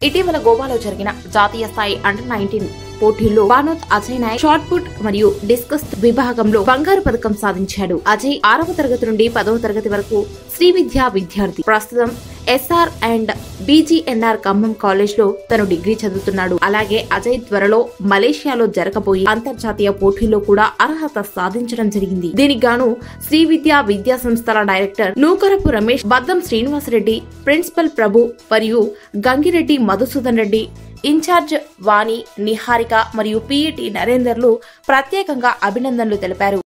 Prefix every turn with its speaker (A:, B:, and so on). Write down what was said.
A: ఇటీవల గోవాలో జరిగిన జాతీయ స్థాయి అండర్ నైన్టీన్ పోటీల్లో బానోత్ అజయ్ నాయక్ షార్ట్ పుట్ మరియు డిస్కస్ విభాగంలో బంగారు పథకం సాధించాడు అజయ్ ఆరవ తరగతి నుండి పదవ తరగతి వరకు శ్రీ విద్యా విద్యార్థి ప్రస్తుతం SR and BGNR Khammam college లో తను డిగ్రీ చదువుతున్నాడు అలాగే అజయ్ త్వరలో మలేషియాలో జరగబోయే అంతర్జాతీయ పోటీల్లో కూడా అర్హత సాధించడం జరిగింది దీనికి గాను శ్రీ విద్యా విద్యా సంస్థల డైరెక్టర్ నూకరపు రమేష్ బద్దం శ్రీనివాసరెడ్డి ప్రిన్సిపల్ ప్రభు మరియు గంగిరెడ్డి మధుసూదన్ రెడ్డి ఇన్ఛార్జ్ వాణి నిహారిక మరియు పిఈటి నరేందర్లు ప్రత్యేకంగా అభినందనలు తెలిపారు